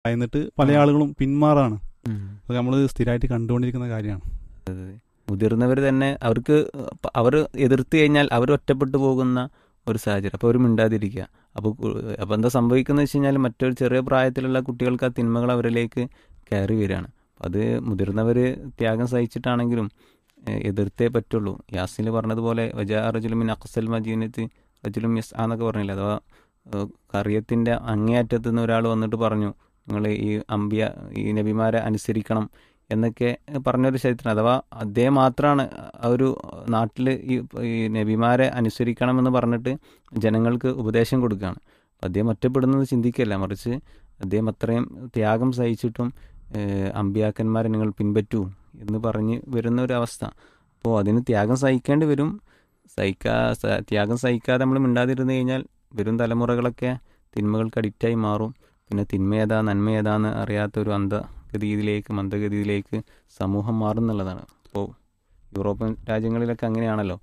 എന്നിട്ട് പല ആ. ആളുകളും പിന്മാറാണ് ഉം. അത് നമ്മൾ സ്ഥിരമായിട്ട് കണ്ടുകൊണ്ടിരിക്കുന്ന കാര്യമാണ് മുതിർന്നവർ തന്നെ അവർക്ക് അവർ എതിർത്ത് കഴിഞ്ഞാൽ അവർ ഒറ്റപ്പെട്ടു പോകുന്ന ഒരു സാഹചര്യം അപ്പോൾ അവർ മിണ്ടാതിരിക്കുക അപ്പോൾ അപ്പോൾ എന്താ സംഭവിക്കുന്നത് വെച്ച് കഴിഞ്ഞാൽ മറ്റൊരു ചെറിയ പ്രായത്തിലുള്ള കുട്ടികൾക്ക് ആ തിന്മകൾ അവരിലേക്ക് കയറി വരികയാണ് അത് മുതിർന്നവർ ത്യാഗം സഹിച്ചിട്ടാണെങ്കിലും ഏഹ്, എതിർത്തേ പറ്റുള്ളൂ യാസിൽ പറഞ്ഞതുപോലെ വജാ റജുലുമിൻ അക്സൽ മജീനത്ത് റജുലും യസ് എന്നൊക്കെ പറഞ്ഞില്ല അഥവാ ഏഹ്, കറിയത്തിൻ്റെ അങ്ങേയറ്റത്ത് നിന്ന് ഒരാൾ വന്നിട്ട് പറഞ്ഞു നിങ്ങൾ ഈ അമ്പിയ ഈ നബിമാരെ അനുസരിക്കണം എന്നൊക്കെ പറഞ്ഞൊരു ചരിത്രം അഥവാ അദ്ദേഹം മാത്രമാണ് ആ ഒരു നാട്ടിൽ ഈ ഈ നബിമാരെ അനുസരിക്കണമെന്ന് പറഞ്ഞിട്ട് ജനങ്ങൾക്ക് ഉപദേശം കൊടുക്കുകയാണ് അപ്പം അദ്ദേഹം ഒറ്റപ്പെടുന്നത് ചിന്തിക്കല്ല മറിച്ച് അദ്ദേഹം അത്രയും ത്യാഗം സഹിച്ചിട്ടും ഏഹ്, അമ്പിയാക്കന്മാരെ നിങ്ങൾ പിൻപറ്റൂ എന്ന് പറഞ്ഞ് വരുന്ന ഒരു അവസ്ഥ അപ്പോൾ അതിന് ത്യാഗം സഹിക്കേണ്ടി വരും സഹിക്കാ സ- ത്യാഗം സഹിക്കാതെ നമ്മൾ മിണ്ടാതിരുന്നു കഴിഞ്ഞാൽ വരും തലമുറകളൊക്കെ തിന്മകൾക്ക് അഡിക്റ്റായി മാറും പിന്നെ തിന്മ ഏതാ നന്മ ഏതാന്ന് അറിയാത്ത ഒരു അന്ധഗതിയിലേക്ക് മന്ദഗതിയിലേക്ക് സമൂഹം മാറുന്നുള്ളതാണ് അപ്പോൾ യൂറോപ്യൻ രാജ്യങ്ങളിലൊക്കെ അങ്ങനെയാണല്ലോ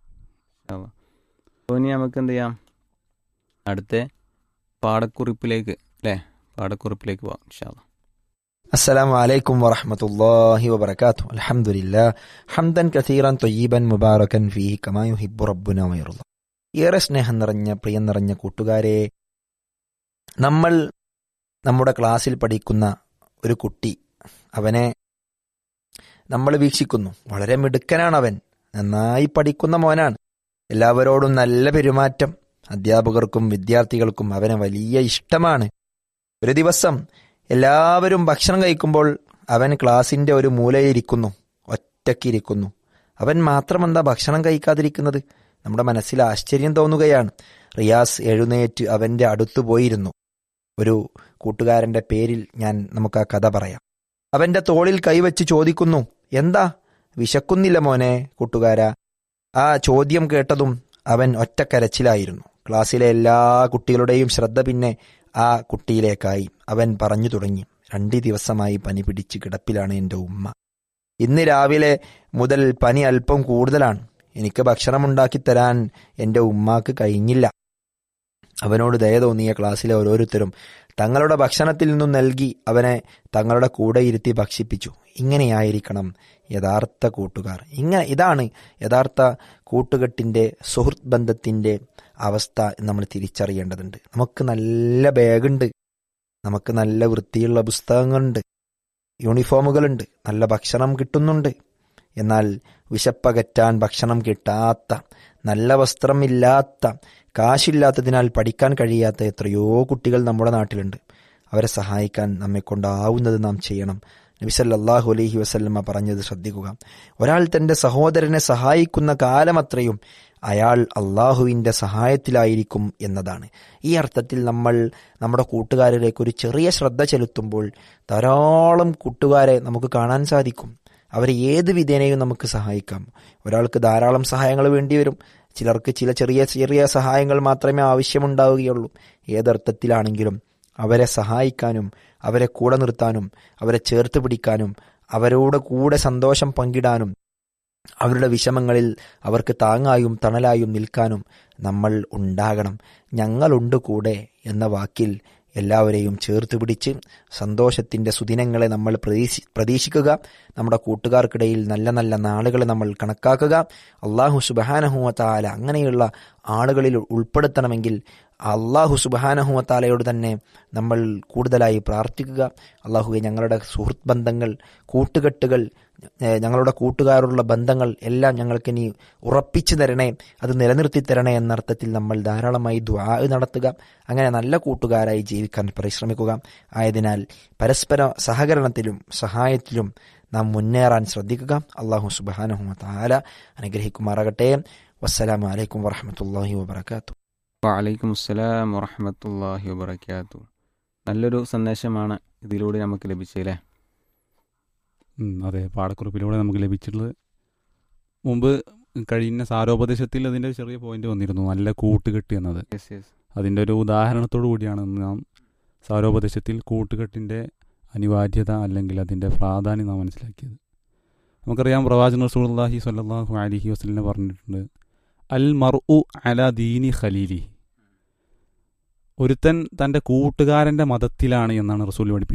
അപ്പോൾ ഇനി നമുക്ക് എന്ത് ചെയ്യാം അടുത്ത പാടക്കുറിപ്പിലേക്ക് അല്ലേ പാടക്കുറിപ്പിലേക്ക് പോവാം ഇൻഷാല്ലാ السلام عليكم ورحمة الله وبركاته الحمد لله حمدا كثيرا طيبا مباركا فيه كما يحب ربنا ويرضى ഏറെ സ്നേഹം നിറഞ്ഞ പ്രിയം നിറഞ്ഞ കൂട്ടുകാരെ നമ്മൾ നമ്മുടെ ക്ലാസ്സിൽ പഠിക്കുന്ന ഒരു കുട്ടി അവനെ നമ്മൾ വീക്ഷിക്കുന്നു വളരെ മിടുക്കനാണ് അവൻ നന്നായി പഠിക്കുന്ന മോനാണ് എല്ലാവരോടും നല്ല പെരുമാറ്റം അധ്യാപകർക്കും വിദ്യാർത്ഥികൾക്കും അവനെ വലിയ ഇഷ്ടമാണ് ഒരു ദിവസം എല്ലാവരും ഭക്ഷണം കഴിക്കുമ്പോൾ അവൻ ക്ലാസിന്റെ ഒരു മൂലയിരിക്കുന്നു ഒറ്റക്കിരിക്കുന്നു അവൻ മാത്രം എന്താ ഭക്ഷണം കഴിക്കാതിരിക്കുന്നത് നമ്മുടെ മനസ്സിൽ ആശ്ചര്യം തോന്നുകയാണ് റിയാസ് എഴുന്നേറ്റ് അവന്റെ അടുത്തു പോയിരുന്നു ഒരു കൂട്ടുകാരന്റെ പേരിൽ ഞാൻ നമുക്ക് ആ കഥ പറയാം അവന്റെ തോളിൽ കൈവച്ച് ചോദിക്കുന്നു എന്താ വിശക്കുന്നില്ല മോനെ കൂട്ടുകാരാ ആ ചോദ്യം കേട്ടതും അവൻ ഒറ്റക്കരച്ചിലായിരുന്നു ക്ലാസ്സിലെ എല്ലാ കുട്ടികളുടെയും ശ്രദ്ധ പിന്നെ ആ കുട്ടിയിലേക്കായി അവൻ പറഞ്ഞു തുടങ്ങി രണ്ട് ദിവസമായി പനി പിടിച്ച് കിടപ്പിലാണ് എൻ്റെ ഉമ്മ ഇന്ന് രാവിലെ മുതൽ പനി അല്പം കൂടുതലാണ് എനിക്ക് ഭക്ഷണം ഉണ്ടാക്കി തരാൻ എൻ്റെ ഉമ്മാക്ക് കഴിഞ്ഞില്ല അവനോട് ദയ തോന്നിയ ക്ലാസ്സിലെ ഓരോരുത്തരും തങ്ങളുടെ ഭക്ഷണത്തിൽ നിന്നും നൽകി അവനെ തങ്ങളുടെ കൂടെ ഇരുത്തി ഭക്ഷിപ്പിച്ചു ഇങ്ങനെയായിരിക്കണം യഥാർത്ഥ കൂട്ടുകാർ ഇങ്ങനെ ഇതാണ് യഥാർത്ഥ കൂട്ടുകെട്ടിൻ്റെ സുഹൃത്ത് ബന്ധത്തിൻ്റെ അവസ്ഥ നമ്മൾ തിരിച്ചറിയേണ്ടതുണ്ട് നമുക്ക് നല്ല ബാഗുണ്ട് നമുക്ക് നല്ല വൃത്തിയുള്ള പുസ്തകങ്ങളുണ്ട് യൂണിഫോമുകളുണ്ട് നല്ല ഭക്ഷണം കിട്ടുന്നുണ്ട് എന്നാൽ വിശപ്പകറ്റാൻ ഭക്ഷണം കിട്ടാത്ത നല്ല വസ്ത്രമില്ലാത്ത കാശില്ലാത്തതിനാൽ പഠിക്കാൻ കഴിയാത്ത എത്രയോ കുട്ടികൾ നമ്മുടെ നാട്ടിലുണ്ട് അവരെ സഹായിക്കാൻ നമ്മെ കൊണ്ടാവുന്നത് നാം ചെയ്യണം നബിസല്ലാഹു അലൈഹി വസല്ലമ്മ പറഞ്ഞത് ശ്രദ്ധിക്കുക ഒരാൾ തന്റെ സഹോദരനെ സഹായിക്കുന്ന കാലമത്രയും അയാൾ അള്ളാഹുവിൻ്റെ സഹായത്തിലായിരിക്കും എന്നതാണ് ഈ അർത്ഥത്തിൽ നമ്മൾ നമ്മുടെ കൂട്ടുകാരിലേക്ക് ഒരു ചെറിയ ശ്രദ്ധ ചെലുത്തുമ്പോൾ ധാരാളം കൂട്ടുകാരെ നമുക്ക് കാണാൻ സാധിക്കും അവരെ ഏത് വിധേനയും നമുക്ക് സഹായിക്കാം ഒരാൾക്ക് ധാരാളം സഹായങ്ങൾ വേണ്ടിവരും ചിലർക്ക് ചില ചെറിയ ചെറിയ സഹായങ്ങൾ മാത്രമേ ആവശ്യമുണ്ടാവുകയുള്ളൂ ഏതർത്ഥത്തിലാണെങ്കിലും അവരെ സഹായിക്കാനും അവരെ കൂടെ നിർത്താനും അവരെ ചേർത്ത് പിടിക്കാനും അവരോട് കൂടെ സന്തോഷം പങ്കിടാനും അവരുടെ വിഷമങ്ങളിൽ അവർക്ക് താങ്ങായും തണലായും നിൽക്കാനും നമ്മൾ ഉണ്ടാകണം ഞങ്ങളുണ്ട് കൂടെ എന്ന വാക്കിൽ എല്ലാവരെയും ചേർത്ത് പിടിച്ച് സന്തോഷത്തിൻ്റെ സുദിനങ്ങളെ നമ്മൾ പ്രതീക്ഷി പ്രതീക്ഷിക്കുക നമ്മുടെ കൂട്ടുകാർക്കിടയിൽ നല്ല നല്ല നാളുകളെ നമ്മൾ കണക്കാക്കുക അള്ളാഹു സുബഹാനഹുവത്താല അങ്ങനെയുള്ള ആളുകളിൽ ഉൾപ്പെടുത്തണമെങ്കിൽ അള്ളാഹു സുബഹാനഹുവത്താലയോട് തന്നെ നമ്മൾ കൂടുതലായി പ്രാർത്ഥിക്കുക അള്ളാഹുവെ ഞങ്ങളുടെ സുഹൃത്ത് ബന്ധങ്ങൾ കൂട്ടുകെട്ടുകൾ ഏഹ് ഞങ്ങളുടെ കൂട്ടുകാരുള്ള ബന്ധങ്ങൾ എല്ലാം ഞങ്ങൾക്ക് ഇനി ഉറപ്പിച്ചു തരണേ അത് നിലനിർത്തി തരണേ എന്നർത്ഥത്തിൽ നമ്മൾ ധാരാളമായി ദ്വാ നടത്തുക അങ്ങനെ നല്ല കൂട്ടുകാരായി ജീവിക്കാൻ പരിശ്രമിക്കുക ആയതിനാൽ പരസ്പര സഹകരണത്തിലും സഹായത്തിലും നാം മുന്നേറാൻ ശ്രദ്ധിക്കുക അള്ളാഹു സുബാനഹു താല അനുഗ്രഹിക്കുമാറാകട്ടെ വസ്സലാമു അലൈക്കും വറഹമത്തല്ലാഹി വബർക്കാത്തു വലൈക്കും അസ്സലാം വറഹമത്തല്ലാഹി വബർക്കാത്തു നല്ലൊരു സന്ദേശമാണ് ഇതിലൂടെ നമുക്ക് ലഭിച്ചല്ലേ ഉം, അതെ പാഠക്കുറിപ്പിലൂടെ നമുക്ക് ലഭിച്ചിട്ടുള്ളത് മുമ്പ് കഴിഞ്ഞ സാരോപദേശത്തിൽ അതിൻ്റെ ചെറിയ പോയിന്റ് വന്നിരുന്നു നല്ല കൂട്ടുകെട്ട് എന്നത് യെസ് യെസ് അതിൻ്റെ ഒരു ഉദാഹരണത്തോടു കൂടിയാണ് ഇന്ന് നാം സാരോപദേശത്തിൽ കൂട്ടുകെട്ടിൻ്റെ അനിവാര്യത അല്ലെങ്കിൽ അതിൻ്റെ പ്രാധാന്യം നാം മനസ്സിലാക്കിയത് നമുക്കറിയാം പ്രവാചകൻ റസൂലുള്ളാഹി സ്വല്ലല്ലാഹു അലൈഹി വസല്ലം പറഞ്ഞിട്ടുണ്ട് അൽ മർഉ അല ദീനി ഖലീലി ഒരുത്തൻ തൻ്റെ കൂട്ടുകാരൻ്റെ മതത്തിലാണ് എന്നാണ് റസൂൽ പഠിപ്പിച്ചത്